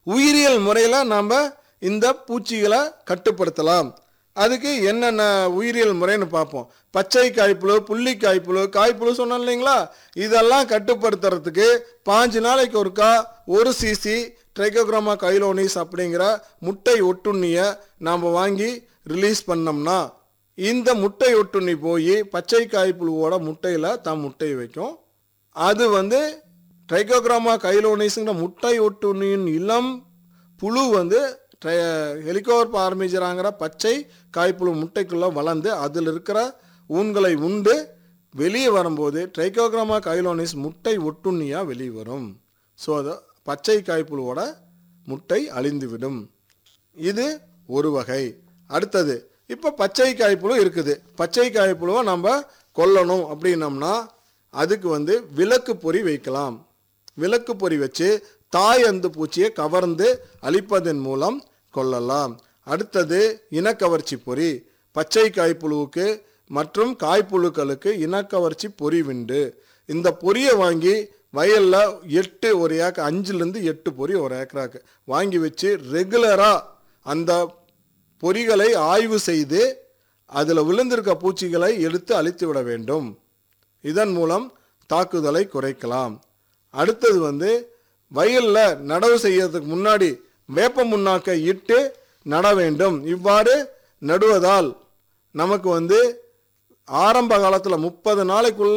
உயிரியல் முறையில் நாம் இந்த பூச்சிகளை கட்டுப்படுத்தலாம் அதுக்கு என்னென்ன உயிரியல் முறைன்னு பார்ப்போம் பச்சை காய்ப்புழு புள்ளி காய்ப்புழு காய்ப்புழு சொன்னோம் இல்லைங்களா இதெல்லாம் கட்டுப்படுத்துறதுக்கு பாஞ்சு நாளைக்கு ஒருக்கா ஒரு சிசி ட்ரைகோக்ராமா கைலோனிஸ் அப்படிங்கிற முட்டை ஒட்டுண்ணியை நாம் வாங்கி ரிலீஸ் பண்ணோம்னா இந்த முட்டை ஒட்டுண்ணி போய் பச்சை காய்ப்புழுவோட முட்டையில் தான் முட்டை வைக்கும் அது வந்து ட்ரைகோக்ராமா கைலோனிஸுங்கிற முட்டை ஒட்டுண்ணியின் இளம் புழு வந்து ட்ரை ஹெலிகோவர் பார்மிஜராங்கிற பச்சை காய்ப்புழு முட்டைக்குள்ளே வளர்ந்து அதில் இருக்கிற ஊன்களை உண்டு வெளியே வரும்போது ட்ரைகோக்ராமா கைலோனிஸ் முட்டை ஒட்டுண்ணியாக வெளியே வரும் ஸோ அது பச்சை காய்ப்புழுவோட முட்டை அழிந்துவிடும் இது ஒரு வகை அடுத்தது இப்போ பச்சை காய்ப்புழு இருக்குது பச்சை காய்ப்புழுவை நம்ம கொல்லணும் அப்படின்னம்னா அதுக்கு வந்து விளக்கு பொறி வைக்கலாம் விளக்கு பொறி வச்சு தாய் அந்து பூச்சியை கவர்ந்து அழிப்பதன் மூலம் கொள்ளலாம் அடுத்தது இனக்கவர்ச்சி பொறி பச்சை காய்ப்புழுவுக்கு மற்றும் காய்ப்புழுக்களுக்கு இனக்கவர்ச்சி பொறி விண்டு இந்த பொரியை வாங்கி வயலில் எட்டு ஒரு ஏக்கர் அஞ்சுலேருந்து எட்டு பொரி ஒரு ஏக்கராக்கு வாங்கி வச்சு ரெகுலராக அந்த பொறிகளை ஆய்வு செய்து அதில் விழுந்திருக்க பூச்சிகளை எடுத்து அழித்து விட வேண்டும் இதன் மூலம் தாக்குதலை குறைக்கலாம் அடுத்தது வந்து வயலில் நடவு செய்யறதுக்கு முன்னாடி வேப்ப முன்னாக்கை இட்டு நட வேண்டும் இவ்வாறு நடுவதால் நமக்கு வந்து ஆரம்ப காலத்தில் முப்பது நாளைக்குள்ள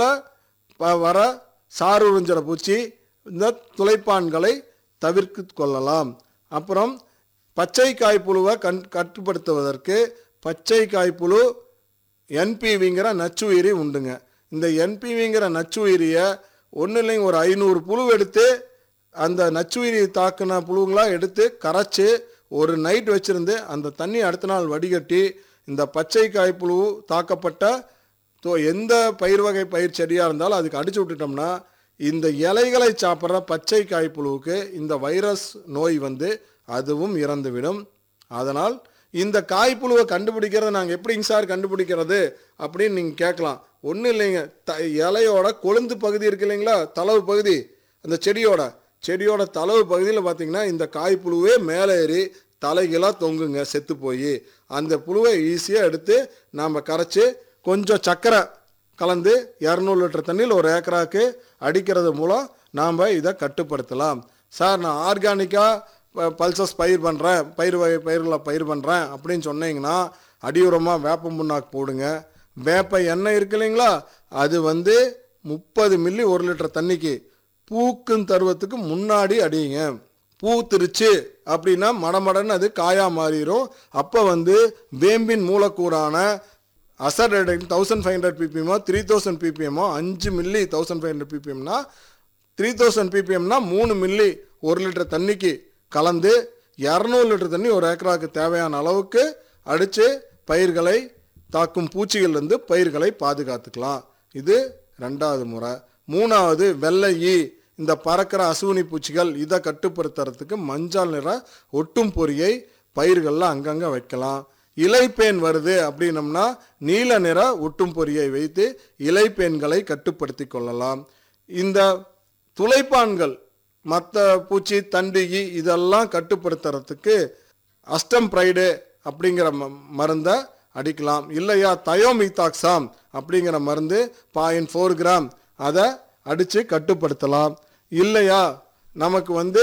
ப- வர சாறு உறிஞ்சிற பூச்சி இந்த துளைப்பான்களை தவிர்த்து கொள்ளலாம் அப்புறம் பச்சை காய்ப்புழுவை கண் கட்டுப்படுத்துவதற்கு பச்சை காய்ப்புழு என்பிவிங்கிற நச்சுயிரி உண்டுங்க இந்த என்பிவிங்கிற நச்சுயிரியை ஒன்றும் இல்லைங்க ஒரு ஐநூறு புழு எடுத்து அந்த நச்சுயிரி தாக்குன புழுங்களாக எடுத்து கரைச்சி ஒரு நைட் வச்சிருந்து அந்த தண்ணி அடுத்த நாள் வடிகட்டி இந்த பச்சை காய்ப்புழு தாக்கப்பட்ட தோ எந்த பயிர் வகை பயிர் செடியாக இருந்தாலும் அதுக்கு அடிச்சு விட்டுட்டோம்னா இந்த இலைகளை சாப்பிட்ற பச்சை காய்ப்புழுவுக்கு இந்த வைரஸ் நோய் வந்து அதுவும் இறந்துவிடும் அதனால் இந்த காய்ப்புழுவை கண்டுபிடிக்கிறத நாங்கள் எப்படிங்க சார் கண்டுபிடிக்கிறது அப்படின்னு நீங்கள் கேட்கலாம் ஒன்றும் இல்லைங்க த இலையோட கொழுந்து பகுதி இருக்கு இல்லைங்களா தளவு பகுதி அந்த செடியோட செடியோட தளவு பகுதியில் பார்த்தீங்கன்னா இந்த காய்ப்புழுவே மேலே ஏறி தலைகளாக தொங்குங்க செத்து போய் அந்த புழுவை ஈஸியாக எடுத்து நாம் கரைச்சி கொஞ்சம் சர்க்கரை கலந்து இரநூறு லிட்டர் தண்ணியில் ஒரு ஏக்கராக்கு அடிக்கிறது மூலம் நாம் இதை கட்டுப்படுத்தலாம் சார் நான் ஆர்கானிக்காக பல்சஸ் பயிர் பண்ணுறேன் பயிர் வகை பயிர்களை பயிர் பண்ணுறேன் அப்படின்னு சொன்னீங்கன்னா அடியுரமாக வேப்ப முன்னாக்கு போடுங்க வேப்ப எண்ணெய் இருக்கு இல்லைங்களா அது வந்து முப்பது மில்லி ஒரு லிட்டர் தண்ணிக்கு பூக்கும் தருவத்துக்கு முன்னாடி அடியுங்க பூத்திருச்சு அப்படின்னா மடமடன்னு அது காயா மாறிடும் அப்போ வந்து வேம்பின் மூலக்கூறான அசர் தௌசண்ட் ஃபைவ் ஹண்ட்ரட் பிபிஎம்மோ த்ரீ தௌசண்ட் பிபிஎம்மோ அஞ்சு மில்லி தௌசண்ட் ஃபைவ் ஹண்ட்ரட் பிபிஎம்னா த்ரீ தௌசண்ட் பிபிஎம்னா மூணு மில்லி ஒரு லிட்டர் தண்ணிக்கு கலந்து இரநூறு லிட்டர் தண்ணி ஒரு ஏக்கராக்கு தேவையான அளவுக்கு அடித்து பயிர்களை தாக்கும் பூச்சிகள்லேருந்து பயிர்களை பாதுகாத்துக்கலாம் இது ரெண்டாவது முறை மூணாவது வெள்ளை ஈ இந்த பறக்கிற அசுவினி பூச்சிகள் இதை கட்டுப்படுத்துறதுக்கு மஞ்சள் நிற ஒட்டும் பொறியை பயிர்களில் அங்கங்கே வைக்கலாம் இலைப்பேன் வருது அப்படின்னம்னா நீல நிற ஒட்டும் பொறியை வைத்து இலைப்பேன்களை கட்டுப்படுத்தி கொள்ளலாம் இந்த துளைப்பான்கள் மற்ற பூச்சி தண்டிகி இதெல்லாம் கட்டுப்படுத்துறதுக்கு அஸ்டம் ப்ரைடு அப்படிங்கிற ம மருந்தை அடிக்கலாம் இல்லையா தயோமித்தாக்சாம் அப்படிங்கிற மருந்து பாயிண்ட் ஃபோர் கிராம் அதை அடித்து கட்டுப்படுத்தலாம் இல்லையா நமக்கு வந்து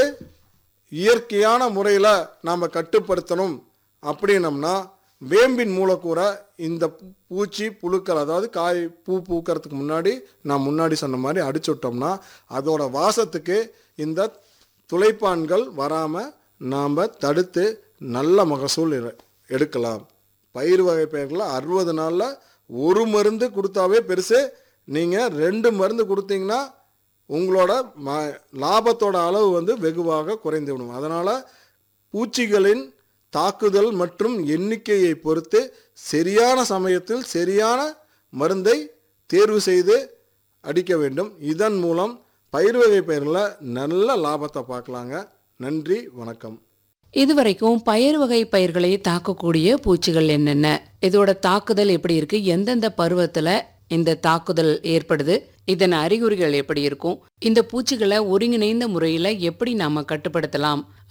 இயற்கையான முறையில் நாம் கட்டுப்படுத்தணும் அப்படின்னம்னா வேம்பின் மூலக்கூறை இந்த பூ- பூச்சி புழுக்கள் அதாவது காய் பூ பூக்கறதுக்கு முன்னாடி நான் முன்னாடி சொன்ன மாதிரி அடிச்சு விட்டோம்னா அதோட வாசத்துக்கு இந்த துளைப்பான்கள் வராமல் நாம் தடுத்து நல்ல மகசூல் எடு- எடுக்கலாம் பயிர் வகை பயிர்களில் அறுபது நாளில் ஒரு மருந்து கொடுத்தாவே பெருசு நீங்கள் ரெண்டு மருந்து கொடுத்தீங்கன்னா உங்களோட ம லாபத்தோட அளவு வந்து வெகுவாக குறைந்து விடும் அதனால் பூச்சிகளின் தாக்குதல் மற்றும் எண்ணிக்கையை பொறுத்து சரியான சமயத்தில் சரியான மருந்தை தேர்வு செய்து அடிக்க வேண்டும் இதன் மூலம் பயிர் வகை பயிர்களில் நல்ல லாபத்தை பார்க்கலாங்க நன்றி வணக்கம் இதுவரைக்கும் பயிர் வகை பயிர்களை தாக்கக்கூடிய பூச்சிகள் என்னென்ன இதோட தாக்குதல் எப்படி இருக்கு எந்தெந்த பருவத்துல இந்த தாக்குதல் ஏற்படுது இதன் அறிகுறிகள் எப்படி இருக்கும் இந்த பூச்சிகளை ஒருங்கிணைந்த முறையில எப்படி நாம கட்டுப்படுத்தலாம்